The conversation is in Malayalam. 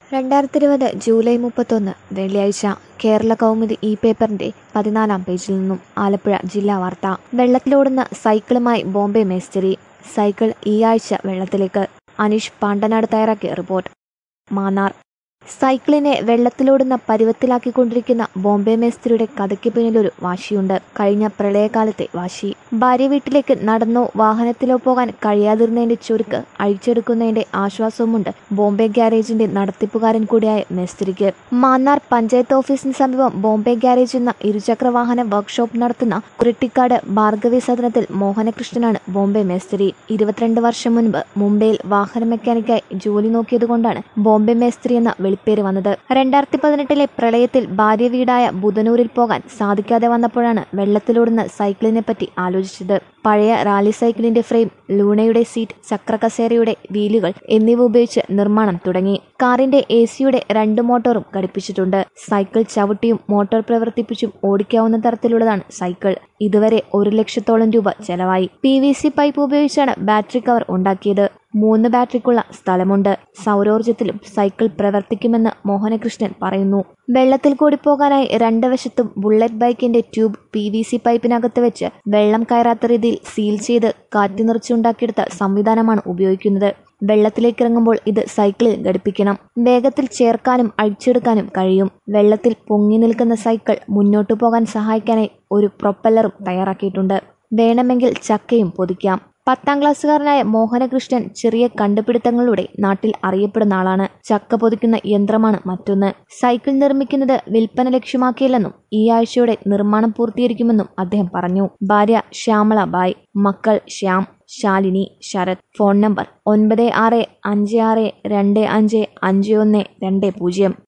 രണ്ടായിരത്തി ഇരുപത് ജൂലൈ മുപ്പത്തൊന്ന് വെള്ളിയാഴ്ച കേരള കൗമുദി ഇ പേപ്പറിന്റെ പതിനാലാം പേജിൽ നിന്നും ആലപ്പുഴ ജില്ലാ വാർത്ത വെള്ളത്തിലോടുന്ന സൈക്കിളുമായി ബോംബെ മേസ്തിരി സൈക്കിൾ ഈ ആഴ്ച വെള്ളത്തിലേക്ക് അനീഷ് പാണ്ടനാട് തയ്യാറാക്കിയ റിപ്പോർട്ട് മാന്നാർ സൈക്കിളിനെ വെള്ളത്തിലോടുന്ന പരുവത്തിലാക്കിക്കൊണ്ടിരിക്കുന്ന ബോംബെ മേസ്ത്രിയുടെ കഥയ്ക്ക് പിന്നിലൊരു വാശിയുണ്ട് കഴിഞ്ഞ പ്രളയകാലത്തെ വാശി ഭാര്യ വീട്ടിലേക്ക് നടന്നോ വാഹനത്തിലോ പോകാൻ കഴിയാതിരുന്നതിന്റെ ചുരുക്ക് അഴിച്ചെടുക്കുന്നതിന്റെ ആശ്വാസവുമുണ്ട് ബോംബെ ഗ്യാരേജിന്റെ നടത്തിപ്പുകാരൻ കൂടിയായ മേസ്ത്രിക്ക് മാന്നാർ പഞ്ചായത്ത് ഓഫീസിന് സമീപം ബോംബെ ഗ്യാരേജ് എന്ന ഇരുചക്ര വാഹന വർക്ക്ഷോപ്പ് നടത്തുന്ന കുരട്ടിക്കാട് ഭാർഗവി സദനത്തിൽ മോഹനകൃഷ്ണനാണ് ബോംബെ മേസ്ത്രി ഇരുപത്തിരണ്ട് വർഷം മുൻപ് മുംബൈയിൽ വാഹന മെക്കാനിക്കായി ജോലി നോക്കിയതുകൊണ്ടാണ് ബോംബെ മേസ്ത്രി എന്ന വെളിപ്പേര് വന്നത് രണ്ടായിരത്തി പതിനെട്ടിലെ പ്രളയത്തിൽ ഭാര്യ വീടായ ബുധനൂരിൽ പോകാൻ സാധിക്കാതെ വന്നപ്പോഴാണ് വെള്ളത്തിലോടുന്ന സൈക്കിളിനെ പറ്റി ആലോചിച്ചത് പഴയ റാലി സൈക്കിളിന്റെ ഫ്രെയിം ലൂണയുടെ സീറ്റ് ചക്രകസേരയുടെ വീലുകൾ എന്നിവ ഉപയോഗിച്ച് നിർമ്മാണം തുടങ്ങി കാറിന്റെ എ സിയുടെ രണ്ട് മോട്ടോറും ഘടിപ്പിച്ചിട്ടുണ്ട് സൈക്കിൾ ചവിട്ടിയും മോട്ടോർ പ്രവർത്തിപ്പിച്ചും ഓടിക്കാവുന്ന തരത്തിലുള്ളതാണ് സൈക്കിൾ ഇതുവരെ ഒരു ലക്ഷത്തോളം രൂപ ചെലവായി പി വി സി പൈപ്പ് ഉപയോഗിച്ചാണ് ബാറ്ററി കവർ ഉണ്ടാക്കിയത് മൂന്ന് ബാറ്ററിക്കുള്ള സ്ഥലമുണ്ട് സൗരോർജ്ജത്തിലും സൈക്കിൾ പ്രവർത്തിക്കുമെന്ന് മോഹനകൃഷ്ണൻ പറയുന്നു വെള്ളത്തിൽ കൂടി പോകാനായി രണ്ട് വശത്തും ബുള്ളറ്റ് ബൈക്കിന്റെ ട്യൂബ് പി വി സി പൈപ്പിനകത്ത് വെച്ച് വെള്ളം കയറാത്ത രീതിയിൽ സീൽ ചെയ്ത് കാറ്റ് നിറച്ചുണ്ടാക്കിയെടുത്ത സംവിധാനമാണ് ഉപയോഗിക്കുന്നത് വെള്ളത്തിലേക്ക് ഇറങ്ങുമ്പോൾ ഇത് സൈക്കിളിൽ ഘടിപ്പിക്കണം വേഗത്തിൽ ചേർക്കാനും അഴിച്ചെടുക്കാനും കഴിയും വെള്ളത്തിൽ പൊങ്ങി നിൽക്കുന്ന സൈക്കിൾ മുന്നോട്ടു പോകാൻ സഹായിക്കാനായി ഒരു പ്രൊപ്പല്ലറും തയ്യാറാക്കിയിട്ടുണ്ട് വേണമെങ്കിൽ ചക്കയും പൊതിക്കാം പത്താം ക്ലാസ്സുകാരനായ മോഹനകൃഷ്ണൻ ചെറിയ കണ്ടുപിടുത്തങ്ങളിലൂടെ നാട്ടിൽ അറിയപ്പെടുന്ന ആളാണ് ചക്ക പൊതിക്കുന്ന യന്ത്രമാണ് മറ്റൊന്ന് സൈക്കിൾ നിർമ്മിക്കുന്നത് വിൽപ്പന ലക്ഷ്യമാക്കിയില്ലെന്നും ഈ ആഴ്ചയോടെ നിർമ്മാണം പൂർത്തീകരിക്കുമെന്നും അദ്ദേഹം പറഞ്ഞു ഭാര്യ ശ്യാമള ബായ് മക്കൾ ശ്യാം ശാലിനി ശരത് ഫോൺ നമ്പർ ഒൻപത് ആറ് അഞ്ച് ആറ് രണ്ട് അഞ്ച് അഞ്ച് ഒന്ന് രണ്ട് പൂജ്യം